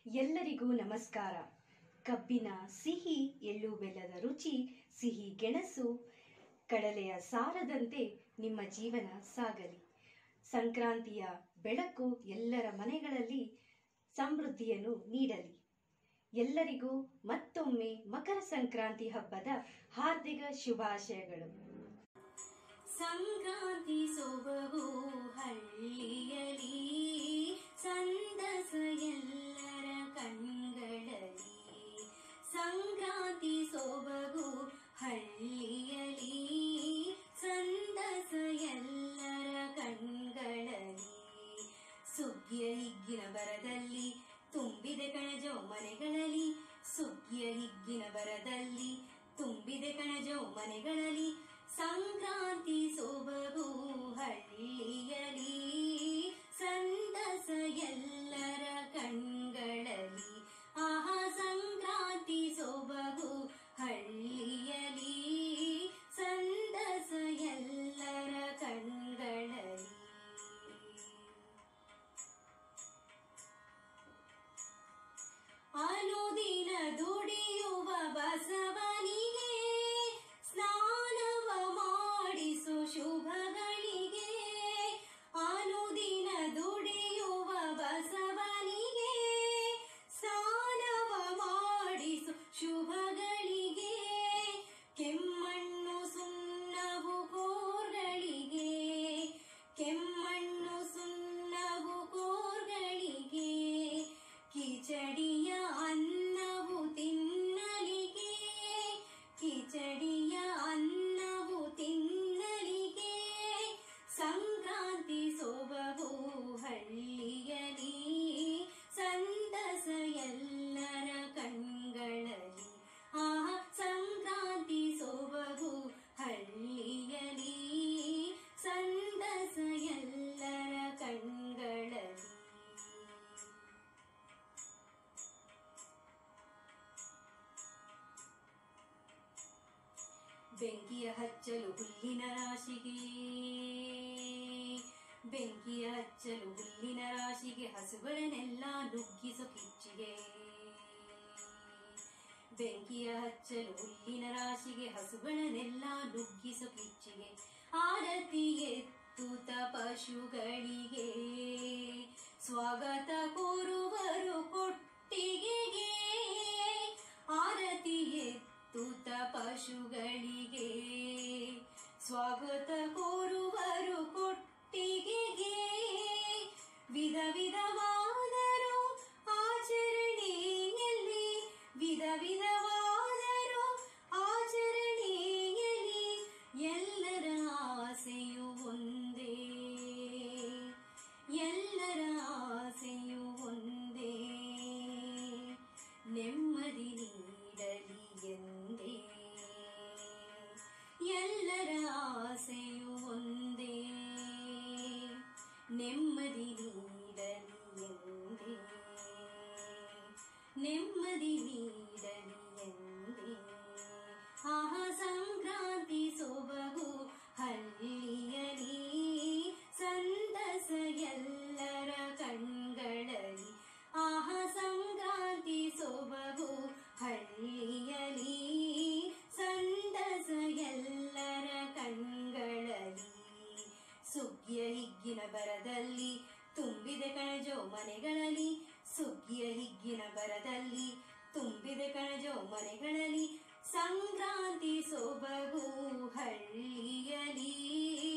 ಎಲ್ಲರಿಗೂ ನಮಸ್ಕಾರ ಕಬ್ಬಿನ ಸಿಹಿ ಎಳ್ಳು ಬೆಲ್ಲದ ರುಚಿ ಸಿಹಿ ಗೆಣಸು ಕಡಲೆಯ ಸಾರದಂತೆ ನಿಮ್ಮ ಜೀವನ ಸಾಗಲಿ ಸಂಕ್ರಾಂತಿಯ ಬೆಳಕು ಎಲ್ಲರ ಮನೆಗಳಲ್ಲಿ ಸಮೃದ್ಧಿಯನ್ನು ನೀಡಲಿ ಎಲ್ಲರಿಗೂ ಮತ್ತೊಮ್ಮೆ ಮಕರ ಸಂಕ್ರಾಂತಿ ಹಬ್ಬದ ಹಾರ್ದಿಕ ಶುಭಾಶಯಗಳು ಸಂಕ್ರಾಂತಿ ಸೊಬಗು ಹಳ್ಳಿಯಲಿ ಸಂದಸ ಎಲ್ಲರ ಕಣ್ಗಳಲ್ಲಿ ಸಂಕ್ರಾಂತಿ ಸೊಬಗು ಹಳ್ಳಿಯಲಿ ಸಂದಸ ಎಲ್ಲರ ಕಣ್ಗಳಲ್ಲಿ ಸುಗ್ಗಿಯ ಹಿಗ್ಗಿನ ಬರದಲ್ಲಿ ತುಂಬಿದೆ ಕಣಜೋ ಮನೆಗಳಲ್ಲಿ ಸುಗ್ಗಿಯ ಹಿಗ್ಗಿನ ಬರದಲ್ಲಿ ತುಂಬಿದೆ ಕಣಜೋ ಮನೆಗಳಲ್ಲಿ ಸಂಕ್ರಾಂತಿ ಸೊಬಗು ಹಳ್ಳಿಯಲಿ ಸಂದಸ ಎಲ್ಲರ ಕಣ್ಗಳಲ್ಲಿ ಆಹಾ ಸಂಕ್ರಾಂತಿ ಸೊಬಗು ಹಳ್ಳಿಯಲಿ ಸಂದಸ ಎಲ್ಲರ ಕಣ್ಗಳಲ್ಲಿ ಅನುದಿನ ದುಡಿಯುವ ಬಸವನಿಗೆ ಸ್ನಾನವ ಮಾಡಿಸು ಶುಭಗಳಿಗೆ ಅನುದಿನ ದುಡಿಯುವ ಬಸವನಿಗೆ ಸ್ನಾನವ ಮಾಡಿಸು ಶುಭಗಳಿಗೆ ಕೆಮ್ಮಣ್ಣು ಸುಣ್ಣವು ಕೋರ್ಗಳಿಗೆ ಕೆಮ್ಮಣ್ಣು ಸುಣ್ಣವು ಕೋರ್ಗಳಿಗೆ ಕಿಚಡಿಯ ಅನ್ನವು ತಿನ್ನಲಿಗೆ ಕಿಚಡಿಯ ಅನ್ನವು ತಿನ್ನಲಿಗೆ ಸಂಕ್ರಾಂತಿ ಸೊಬಗು ಹಳ್ಳಿಯಲಿ ಸಂದಸ ಎಲ್ಲರ ಕಣ್ಗಳಲ್ಲಿ ಆಹ ಸಂಕ್ರಾಂತಿ ಸೊಬಗು ಹಳ್ಳಿಯಲಿ ಸಂದಸ ಎಲ್ಲರ ಕಣ್ಗಳಲ್ಲಿ ಬೆಂಕಿಯ ಹಚ್ಚಲು ಹುಲ್ಲಿನ ರಾಶಿಗೆ ಬೆಂಕಿಯ ಹಚ್ಚಲು ಹುಲ್ಲಿನ ರಾಶಿಗೆ ಹಸುಗಳನ್ನೆಲ್ಲ ನುಗ್ಗಿಸು ಕಿಚ್ಚಿಗೆ ಬೆಂಕಿಯ ಹಚ್ಚಲು ಹುಲ್ಲಿನ ರಾಶಿಗೆ ಹಸುಗಳನ್ನೆಲ್ಲ ನುಗ್ಗಿಸು ಕಿಚ್ಚಿಗೆ ಆರತಿ ಎತ್ತುತ್ತ ಪಶುಗಳಿಗೆ ಸ್ವಾಗತ ಕೋರುವರು ಕೊಟ್ಟಿಗೆಗೆ ಆರತಿ ಎತ್ತುತ್ತ ಪಶುಗಳಿಗೆ ಸ್ವಾಗತ ಕೋರುವರು ಕೊಟ್ಟಿಗೆಗೆ ವಿಧ ವಿಧವಾದರು ಆಚರಣೆಯಲ್ಲಿ ವಿಧ ವಿಧವಾದರು ಆಚರಣೆಯಲ್ಲಿ ಎಲ್ಲರ ಆಸೆಯು ಒಂದೇ ಎಲ್ಲರ ಆಸೆಯು ಒಂದೇ ನೆಮ್ಮದಿ ನೀಡಲಿ ಎಂದೇ ಎಲ್ಲರ ಆಸೆಯು ಒಂದೇ ನೆಮ್ಮದಿ ನೀಡಲಿ ಎಂದೇ ನೆಮ್ಮದಿ ನೀಡಲಿ ಎಂದೇ ಆಹ ಸಂಕ್ರಾಂತಿ ಸೊಬಗು ಹಳ್ಳಿಯಲಿ ಸಂದಸ ಎಲ್ಲರ ಕಣ್ಗಳಲ್ಲಿ ಆಹ ಸಂಕ್ರಾಂತಿ ಸೊಬಗು ಹಳ್ಳಿಯಲಿ ಸಂದಸ ಎಲ್ಲರ ಕಣ್ಗಳಲ್ಲಿ ಸುಗ್ಗಿಯ ಹಿಗ್ಗಿನ ಬರದಲ್ಲಿ ತುಂಬಿದೆ ಕಣಜೋ ಮನೆಗಳಲ್ಲಿ ಸುಗ್ಗಿಯ ಹಿಗ್ಗಿನ ಬರದಲ್ಲಿ ತುಂಬಿದೆ ಕಣಜೋ ಮನೆಗಳಲ್ಲಿ ಸಂಕ್ರಾಂತಿ ಸೊಬಗು ಹಳ್ಳಿಯಲಿ